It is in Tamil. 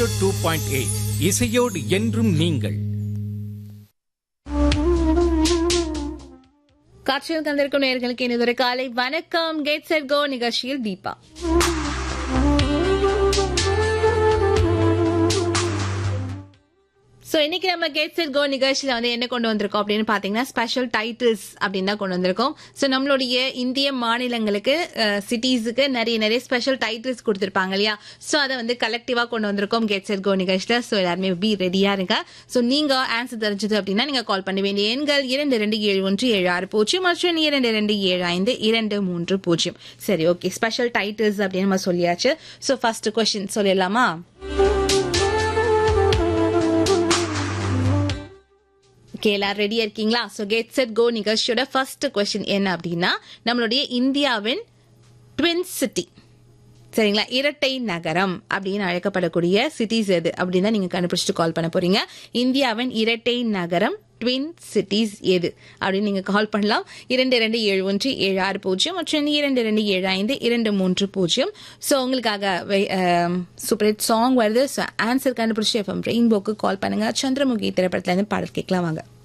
டூ பாயிண்ட் எயிட் இசையோடு என்றும் நீங்கள் காட்சியில் தந்திருக்கும் நேர்களுக்கு இனிதொரு காலை வணக்கம் கெட் செட் கோ நிகழ்ச்சியில் தீபா ஸோ இன்னைக்கு நம்ம கெட் செட் கோ நிகழ்ச்சியில் வந்து என்ன கொண்டு வந்திருக்கோம் அப்படின்னு பார்த்தீங்கன்னா ஸ்பெஷல் டைட்டில்ஸ் அப்படின்னு தான் கொண்டு வந்திருக்கோம் ஸோ நம்மளுடைய இந்திய மாநிலங்களுக்கு சிட்டிஸுக்கு நிறைய நிறைய ஸ்பெஷல் டைட்டில்ஸ் கொடுத்துருப்பாங்க இல்லையா ஸோ அதை வந்து கலெக்டிவாக கொண்டு வந்திருக்கோம் கெட் செட் கோ நிகழ்ச்சியில் ஸோ எல்லாருமே பி ரெடியாக இருங்க ஸோ நீங்கள் ஆன்சர் தெரிஞ்சது அப்படின்னா நீங்கள் கால் பண்ண வேண்டிய எண்கள் இரண்டு ரெண்டு ஏழு ஒன்று ஏழு ஆறு பூஜ்ஜியம் மற்றும் இரண்டு ரெண்டு ஏழு ஐந்து இரண்டு மூன்று பூஜ்ஜியம் சரி ஓகே ஸ்பெஷல் டைட்டில்ஸ் அப்படின்னு நம்ம சொல்லியாச்சு ஸோ ஃபர்ஸ்ட் கொஸ்டின் சொல்லிடலாமா ஓகே எல்லாரும் ரெடியா இருக்கீங்களா ஸோ கெட் செட் கோ நிகழ்ச்சியோட ஃபர்ஸ்ட் கொஸ்டின் என்ன அப்படின்னா நம்மளுடைய இந்தியாவின் ட்வின் சிட்டி சரிங்களா இரட்டை நகரம் அப்படின்னு அழைக்கப்படக்கூடிய சிட்டிஸ் எது அப்படின்னு தான் நீங்க கண்டுபிடிச்சிட்டு கால் பண்ண போறீங்க இந்தியாவின் இரட்டை நகரம் ட்வின் சிட்டிஸ் எது அப்படின்னு நீங்க கால் பண்ணலாம் இரண்டு இரண்டு ஏழு ஒன்று ஏழு ஆறு பூஜ்ஜியம் மற்றும் இரண்டு இரண்டு ஏழு ஐந்து இரண்டு மூன்று பூஜ்ஜியம் ஸோ உங்களுக்காக சூப்பர் ஹிட் சாங் வருது ஸோ ஆன்சர் கண்டுபிடிச்சி எஃப்எம் ரெயின்போக்கு கால் பண்ணுங்க சந்திரமுகி திரைப்படத்துல இருந்து பாடல் கேட்கலாம் வாங்க